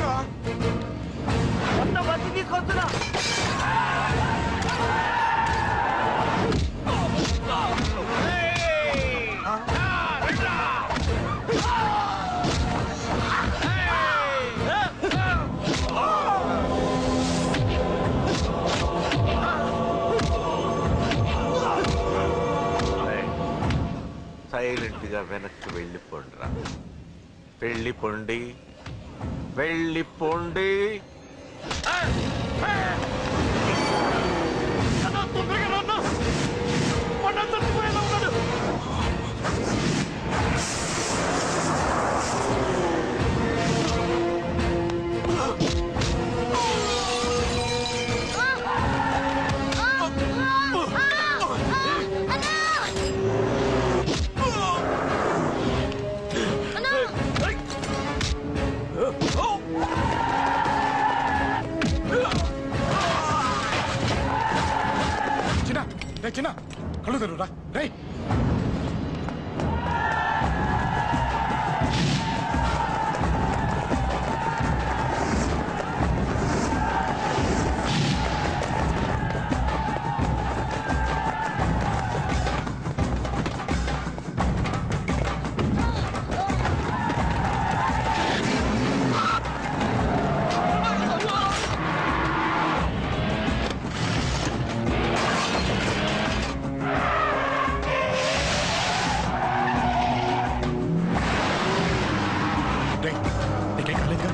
మొత్తం బతి తీసుకొస్తున్నా సైలెంట్ గా వెనక్కి వెళ్ళిపోండిరా వెళ్ళిపోండి వెళ్ళిపోండి చిన్న రే చిన్న కళ్ళు తెరురా రే రే నీకేం కాలేదుగా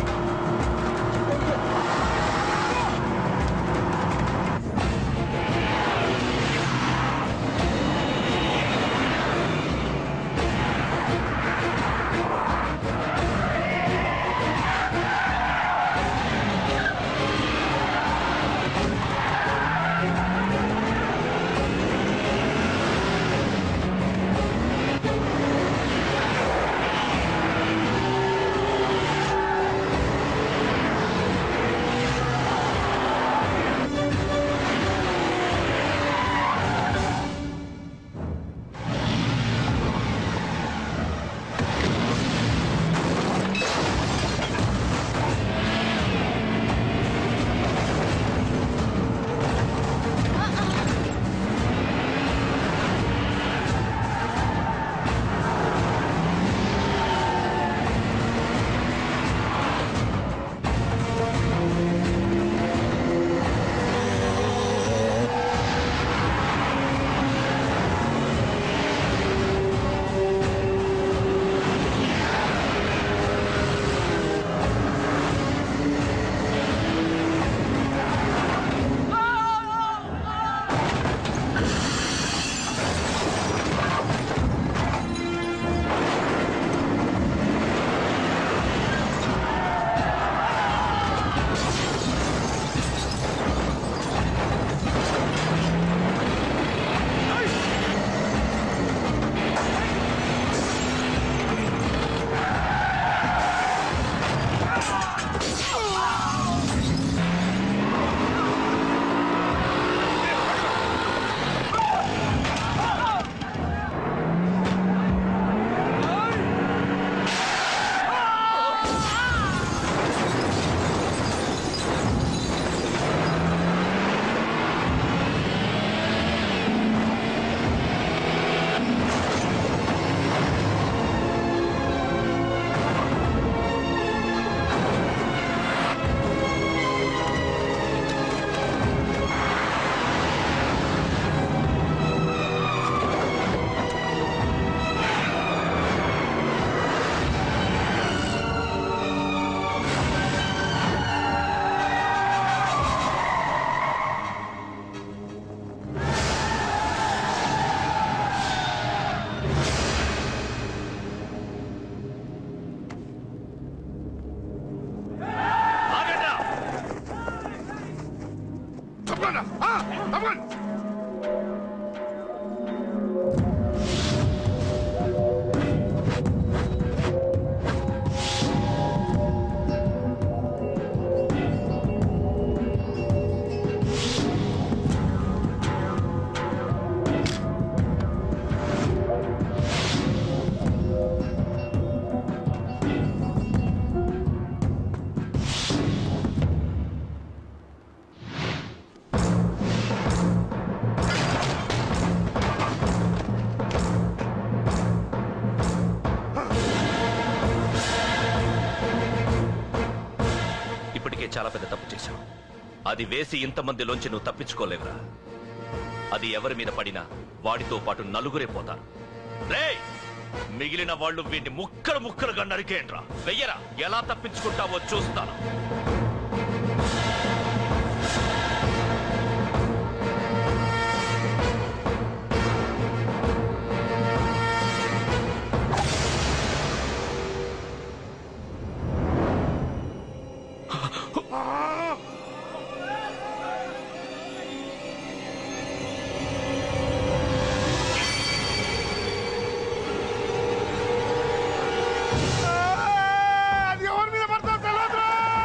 తప్పకుండా ఆ, తప్పకుండా ఇప్పటికే చాలా పెద్ద తప్పు చేశావు అది వేసి ఇంతమందిలోంచి నువ్వు తప్పించుకోలేవురా అది ఎవరి మీద పడినా వాడితో పాటు నలుగురే పోతారు రేయ్ మిగిలిన వాళ్ళు వీడిని ముక్కలు ముక్కలుగా నరికేయండ్రా వెయ్యరా ఎలా తప్పించుకుంటావో చూస్తాను అది ఎవరి మీద పడతా తెలియదు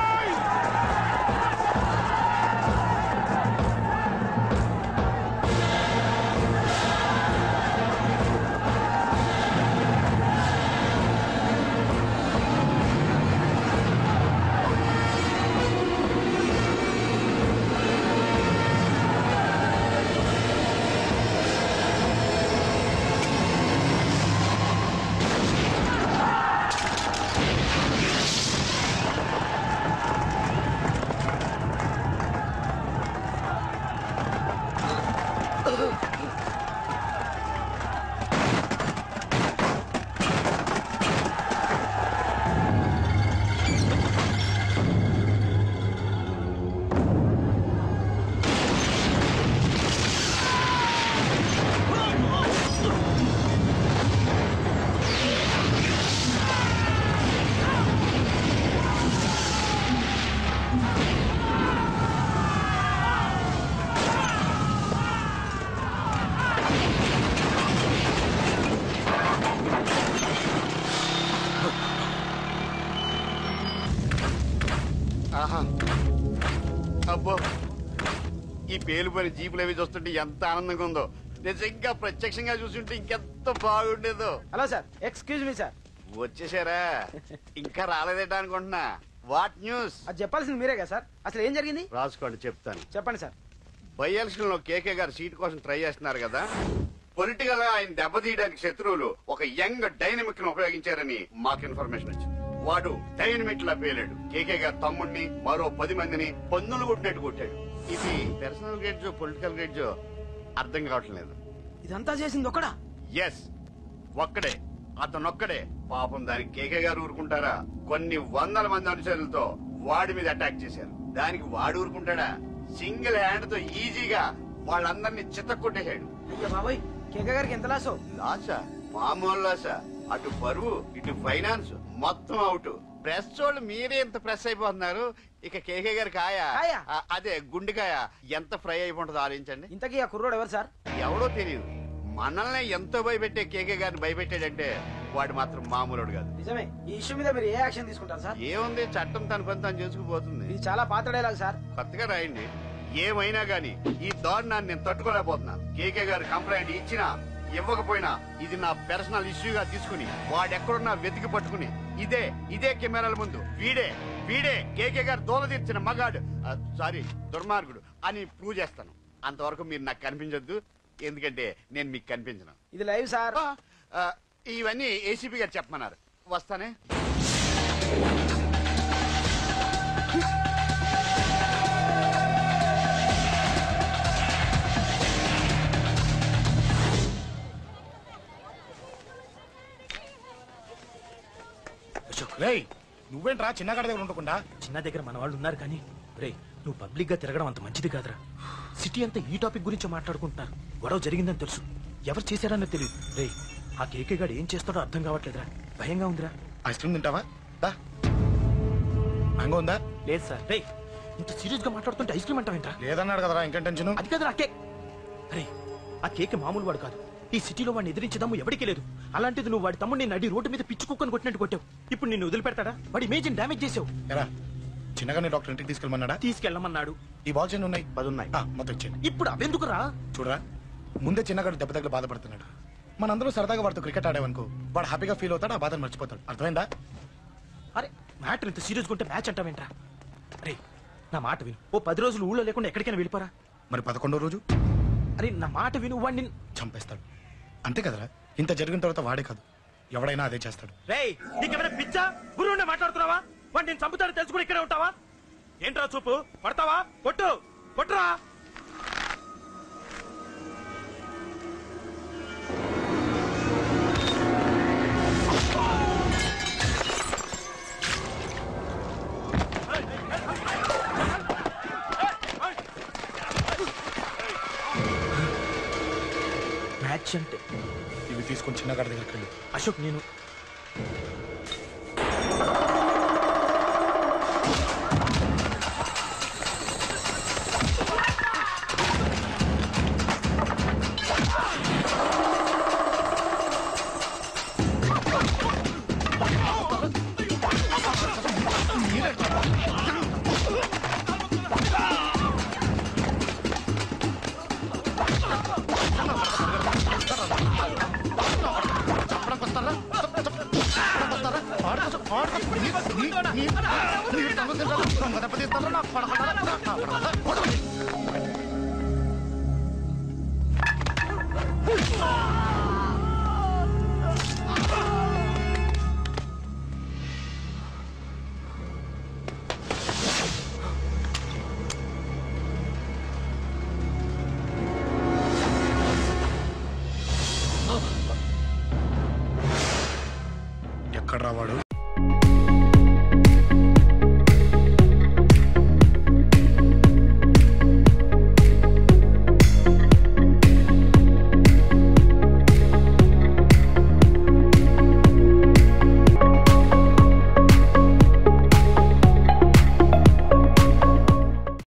ఆహా అబ్బో ఈ పేలుపోయిన జీపులు అవి చూస్తుంటే ఎంత ఆనందంగా ఉందో నిజంగా ప్రత్యక్షంగా చూస్తుంటే ఇంకెంత బాగుండేదో hello sir excuse me sir వచ్చేసారా ఇంకా రాలేదేట అనుకుంటున్నా వాట్ న్యూస్ అది చెప్పాల్సింది మీరే కదా సార్ అసలు ఏం జరిగింది రాసుకోండి చెప్తాను చెప్పండి సార్ బై ఎలక్షన్ లో కేకే గారు సీట్ కోసం ట్రై చేస్తున్నారు కదా పొలిటికల్ గా ఆయన దెబ్బతీయడానికి శత్రువులు ఒక యంగ్ డైనమిక్ ను ఉపయోగించారని మాకు ఇన్ఫర్మేషన్ వచ్చింది వాడు డైనమిక్ లా పేలాడు కేకే గారు తమ్ముడిని మరో పది మందిని పన్నులు కొట్టినట్టు కొట్టాడు ఇది పర్సనల్ గ్రేడ్జో పొలిటికల్ గ్రేడ్జో అర్థం కావట్లేదు ఇదంతా చేసింది ఒకడా ఎస్ ఒక్కడే అతనొక్కడే పాపం దానికి కేకే గారు ఊరుకుంటారా కొన్ని వందల మంది అనుచరులతో వాడి మీద అటాక్ చేశారు దానికి వాడు ఊరుకుంటాడా సింగిల్ హ్యాండ్ తో ఈజీగా వాళ్ళందరినీ చిత్తకొట్టేశాడు అయ్యో బాబోయ్ కేక గారికి ఎంత లాసో లాసా మామూలు లాసా అటు పరువు ఇటు ఫైనాన్స్ మొత్తం అవుట్ ప్రెస్ వాళ్ళు మీరే ఎంత ప్రెస్ అయిపోతున్నారు ఇక కేకే గారి కాయ కాయ? ఆ, అదే గుండెకాయ ఎంత ఫ్రై అయిపోతుందో ఆలోచించండి ఇంతకీ ఆ కుర్రోడు ఎవరు సార్ ఎవడో తెలియదు మనల్ని ఎంతో భయపెట్టే కేకే గారిని భయపెట్టాడంటే వాడు మాత్రం మామూలుడు కాదు నిజమే ఈ ఇష్యూ మీద మీరు ఏ యాక్షన్ తీసుకుంటారు సార్ ఏముంది చట్టం తన పని తను చేసుకుపోతుంది ఇది చాలా పాత డైలాగ్ సార్ కొత్తగా రాయండి ఏమైనా గాని ఈ దారుణాన్ని నేను తట్టుకోలేకపోతున్నాను కేకే గారు కంప్లైంట్ ఇచ్చినా ఇవ్వకపోయినా ఇది నా పర్సనల్ ఇష్యూగా తీసుకుని వాడెక్కడున్నా వెతికి పట్టుకుని ఇదే ఇదే కెమెరాల ముందు వీడే వీడే కేకే గారు దోల తీర్చిన మగాడు ఆ, సారీ దుర్మార్గుడు అని ప్రూవ్ చేస్తాను అంతవరకు మీరు నాకు కనిపించొద్దు ఎందుకంటే నేను మీకు కనిపించను ఇది లైవ్ సార్ ఆ, ఆ, ఇవన్నీ ఏసీపీ గారు చెప్పమన్నారు వస్తానే రేయ్ నువ్వేంట్రా చిన్నగాడి దగ్గర ఉండకుండా చిన్న దగ్గర మన వాళ్ళు ఉన్నారు కానీ రే నువ్వు పబ్లిక్ గా తిరగడం అంత మంచిది కాదురా సిటీ అంతా ఈ టాపిక్ గురించి మాట్లాడుకుంటున్నారు గొడవ జరిగిందని తెలుసు ఎవరు చేశారన్నది తెలియదు రే ఆ కేకే గాడు ఏం చేస్తాడో అర్థం కావట్లేదురా భయంగా ఉందిరా ఐస్ క్రీమ్ తింటావా దా మ్యాంగో ఉందా లేదు సార్ రే ఇంత సీరియస్ గా మాట్లాడుతుంటే ఐస్ క్రీమ్ అంటావేంట్రా లేదన్నాడు కదరా ఇంకేం టెన్షన్ అది కాదురా ఆ కేక్ రే ఆ కేక్ మామూలు వాడు కాదు ఈ సిటీలో వాడిని ఎదిరించదమ్ము ఎవరికీ లేదు అలాంటిది నువ్వు వాడి తమ్ముడిని నడి రోడ్డు మీద పిచ్చి కుక్కని కొట్టినట్టు కొట్టావు ఇప్పుడు నిన్ను వదిలిపెడతాడా వాడి ఇమేజ్ డ్యామేజ్ చేసావు ఎరా చిన్నగానే డాక్టర్ ఇంటికి తీసుకెళ్ళమన్నాడా తీసుకెళ్ళమన్నాడు ఈ బాల్స్ ఎన్ని ఉన్నాయి పది ఉన్నాయి ఆ, మొత్తం ఇచ్చేయండి ఇప్పుడు అవెందుకురా చూడరా ముందే చిన్నగాడు దెబ్బ తగిలి బాధపడుతున్నాడు మనందరూ సరదాగా వాడితో క్రికెట్ ఆడేవనుకో వాడు హ్యాపీగా ఫీల్ అవుతాడు ఆ బాధను మర్చిపోతాడు అర్థమైందా అరే మ్యాటర్ ఇంత సీరియస్ ఉంటే మ్యాచ్ అంటావేంట్రా అరే నా మాట విను ఓ పది రోజులు ఊళ్ళో లేకుండా ఎక్కడికైనా వెళ్ళిపోరా మరి పదకొండో రోజు అరే నా మాట విను వాడిని చంపేస్తాడు అంతే కదరా ఇంత జరిగిన తర్వాత వాడే కాదు ఎవడైనా అదే చేస్తాడు రేయ్ నీకేమైనా పిచ్చా గురువునే మాట్లాడుతున్నావా వాడిని నేను చంపుతాను తెలుసుకుని ఇక్కడే ఉంటావా ఏంట్రా చూపు పడతావా కొట్టు కొట్టురా మ్యాచ్ అంటే ఇవి తీసుకొని చిన్నగాడి దగ్గరికి వెళ్ళు అశోక్ నేను ఎక్కడ రావాడు